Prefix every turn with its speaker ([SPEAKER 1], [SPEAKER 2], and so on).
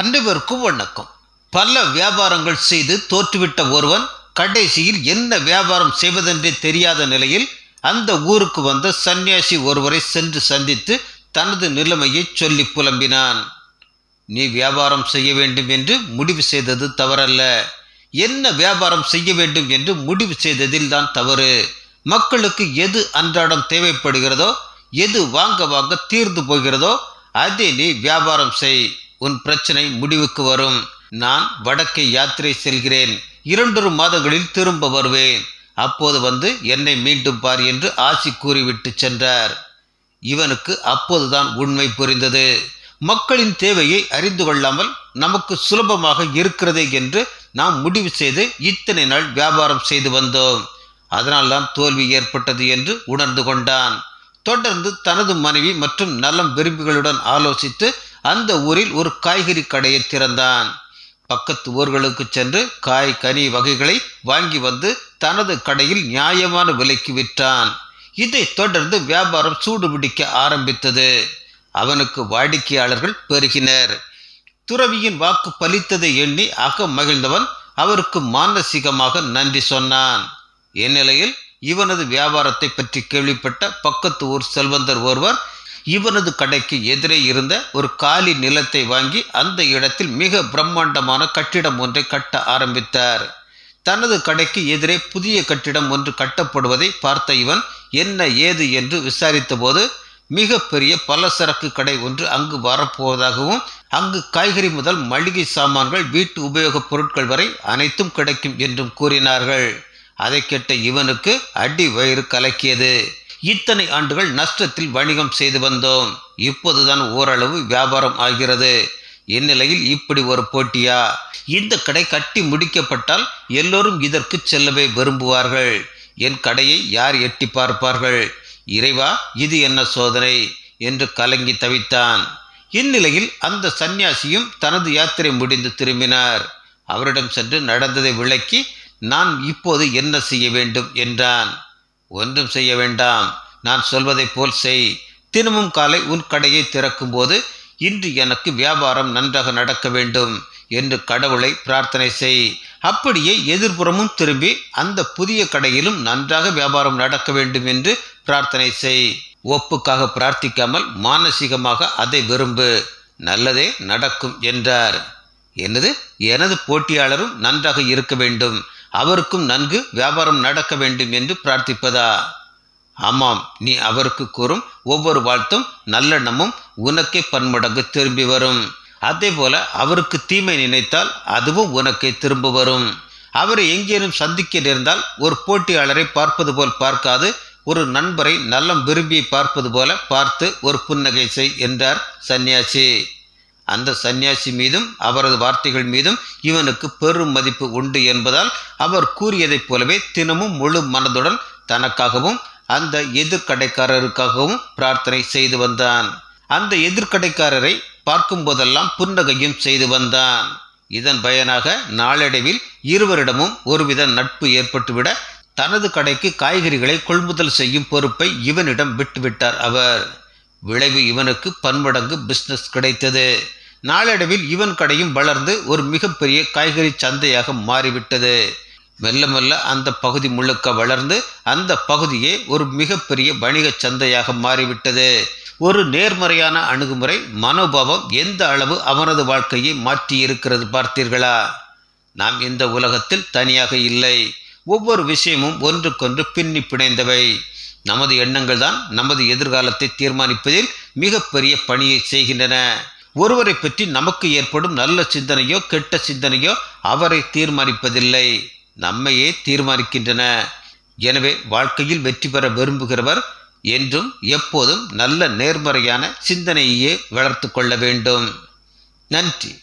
[SPEAKER 1] அனைவருக்கும் வணக்கம் பல வியாபாரங்கள் செய்து தோற்றுவிட்ட ஒருவன் கடைசியில் என்ன வியாபாரம் செய்வதென்றே தெரியாத நிலையில் அந்த ஊருக்கு வந்த சந்நியாசி ஒருவரை சென்று சந்தித்து தனது நிலைமையை சொல்லி புலம்பினான் நீ வியாபாரம் செய்ய வேண்டும் என்று முடிவு செய்தது தவறல்ல என்ன வியாபாரம் செய்ய வேண்டும் என்று முடிவு செய்ததில் தான் தவறு மக்களுக்கு எது அன்றாடம் தேவைப்படுகிறதோ எது வாங்க வாங்க தீர்ந்து போகிறதோ அதை நீ வியாபாரம் செய் உன் பிரச்சனை முடிவுக்கு வரும் நான் வடக்கே யாத்திரை செல்கிறேன் இரண்டொரு மாதங்களில் திரும்ப வருவேன் அப்போது வந்து என்னை மீண்டும் பார் என்று ஆசி கூறிவிட்டு சென்றார் இவனுக்கு அப்போதுதான் உண்மை புரிந்தது மக்களின் தேவையை அறிந்து கொள்ளாமல் நமக்கு சுலபமாக இருக்கிறதே என்று நாம் முடிவு செய்து இத்தனை நாள் வியாபாரம் செய்து வந்தோம் அதனால்தான் தோல்வி ஏற்பட்டது என்று உணர்ந்து கொண்டான் தொடர்ந்து தனது மனைவி மற்றும் நலம் விரும்பிகளுடன் ஆலோசித்து அந்த ஊரில் ஒரு காய்கறி கடையை திறந்தான் பக்கத்து ஊர்களுக்கு சென்று காய் கனி வகைகளை வாங்கி வந்து தனது கடையில் நியாயமான விலைக்கு விற்றான் இதைத் தொடர்ந்து வியாபாரம் சூடுபிடிக்க ஆரம்பித்தது அவனுக்கு வாடிக்கையாளர்கள் பெருகினர் துறவியின் வாக்கு பலித்ததை எண்ணி அக மகிழ்ந்தவன் அவருக்கு மானசீகமாக நன்றி சொன்னான் இந்நிலையில் இவனது வியாபாரத்தை பற்றி கேள்விப்பட்ட பக்கத்து ஊர் செல்வந்தர் ஒருவர் இவனது கடைக்கு எதிரே இருந்த ஒரு காலி நிலத்தை வாங்கி அந்த இடத்தில் மிக பிரம்மாண்டமான கட்டிடம் ஒன்றை கட்ட ஆரம்பித்தார் தனது கடைக்கு எதிரே புதிய கட்டிடம் ஒன்று கட்டப்படுவதை பார்த்த இவன் என்ன ஏது என்று விசாரித்தபோது மிக பெரிய பலசரக்கு கடை ஒன்று அங்கு வரப்போவதாகவும் அங்கு காய்கறி முதல் மளிகை சாமான்கள் வீட்டு உபயோகப் பொருட்கள் வரை அனைத்தும் கிடைக்கும் என்றும் கூறினார்கள் அதை கேட்ட இவனுக்கு அடி வயிறு கலக்கியது இத்தனை ஆண்டுகள் நஷ்டத்தில் வணிகம் செய்து வந்தோம் இப்போதுதான் ஓரளவு வியாபாரம் ஆகிறது இந்நிலையில் இப்படி ஒரு போட்டியா இந்த கடை கட்டி முடிக்கப்பட்டால் எல்லோரும் இதற்கு செல்லவே விரும்புவார்கள் என் கடையை யார் எட்டி பார்ப்பார்கள் இறைவா இது என்ன சோதனை என்று கலங்கி தவித்தான் இந்நிலையில் அந்த சந்நியாசியும் தனது யாத்திரை முடிந்து திரும்பினார் அவரிடம் சென்று நடந்ததை விளக்கி நான் இப்போது என்ன செய்ய வேண்டும் என்றான் ஒன்றும் செய்ய வேண்டாம் நான் சொல்வதைப் போல் செய் தினமும் காலை உன் கடையை திறக்கும்போது இன்று எனக்கு வியாபாரம் நன்றாக நடக்க வேண்டும் என்று கடவுளை பிரார்த்தனை செய் அப்படியே எதிர்ப்புறமும் திரும்பி அந்த புதிய கடையிலும் நன்றாக வியாபாரம் நடக்க வேண்டும் என்று பிரார்த்தனை செய் ஒப்புக்காக பிரார்த்திக்காமல் மானசீகமாக அதை விரும்பு நல்லதே நடக்கும் என்றார் என்னது எனது போட்டியாளரும் நன்றாக இருக்க வேண்டும் அவருக்கும் நன்கு வியாபாரம் நடக்க வேண்டும் என்று பிரார்த்திப்பதா ஆமாம் நீ அவருக்கு கூறும் ஒவ்வொரு வாழ்த்தும் நல்லெண்ணமும் உனக்கே பன்மடங்கு திரும்பி வரும் அதே போல அவருக்கு தீமை நினைத்தால் அதுவும் உனக்கே திரும்ப வரும் அவரை எங்கேனும் சந்திக்க நேர்ந்தால் ஒரு போட்டியாளரை பார்ப்பது போல் பார்க்காது ஒரு நண்பரை நல்லம் விரும்பி பார்ப்பது போல பார்த்து ஒரு புன்னகை செய் என்றார் சந்நியாசி அந்த சந்நியாசி மீதும் அவரது வார்த்தைகள் மீதும் இவனுக்கு பெரும் மதிப்பு உண்டு என்பதால் அவர் கூறியதைப் போலவே தினமும் முழு மனதுடன் தனக்காகவும் அந்த எதிர்கடைக்காரருக்காகவும் பிரார்த்தனை செய்து வந்தான் அந்த எதிர்கடைக்காரரை பார்க்கும் போதெல்லாம் புன்னகையும் செய்து வந்தான் இதன் பயனாக நாளடைவில் இருவரிடமும் ஒருவித நட்பு ஏற்பட்டுவிட தனது கடைக்கு காய்கறிகளை கொள்முதல் செய்யும் பொறுப்பை இவனிடம் விட்டுவிட்டார் அவர் விளைவு இவனுக்கு பன்மடங்கு பிஸ்னஸ் கிடைத்தது நாளடைவில் இவன் கடையும் வளர்ந்து ஒரு மிகப்பெரிய காய்கறி சந்தையாக மாறிவிட்டது மெல்ல மெல்ல அந்த பகுதி முழுக்க வளர்ந்து அந்த பகுதியே ஒரு மிகப்பெரிய வணிக சந்தையாக மாறிவிட்டது ஒரு நேர்மறையான அணுகுமுறை மனோபாவம் எந்த அளவு அவனது வாழ்க்கையை மாற்றி இருக்கிறது பார்த்தீர்களா நாம் இந்த உலகத்தில் தனியாக இல்லை ஒவ்வொரு விஷயமும் ஒன்றுக்கொன்று பின்னி பிணைந்தவை நமது எண்ணங்கள் தான் நமது எதிர்காலத்தை தீர்மானிப்பதில் மிகப்பெரிய பணியை செய்கின்றன ஒருவரை பற்றி நமக்கு ஏற்படும் நல்ல சிந்தனையோ கெட்ட சிந்தனையோ அவரை தீர்மானிப்பதில்லை நம்மையே தீர்மானிக்கின்றன எனவே வாழ்க்கையில் வெற்றி பெற விரும்புகிறவர் என்றும் எப்போதும் நல்ல நேர்மறையான சிந்தனையே வளர்த்து கொள்ள வேண்டும் நன்றி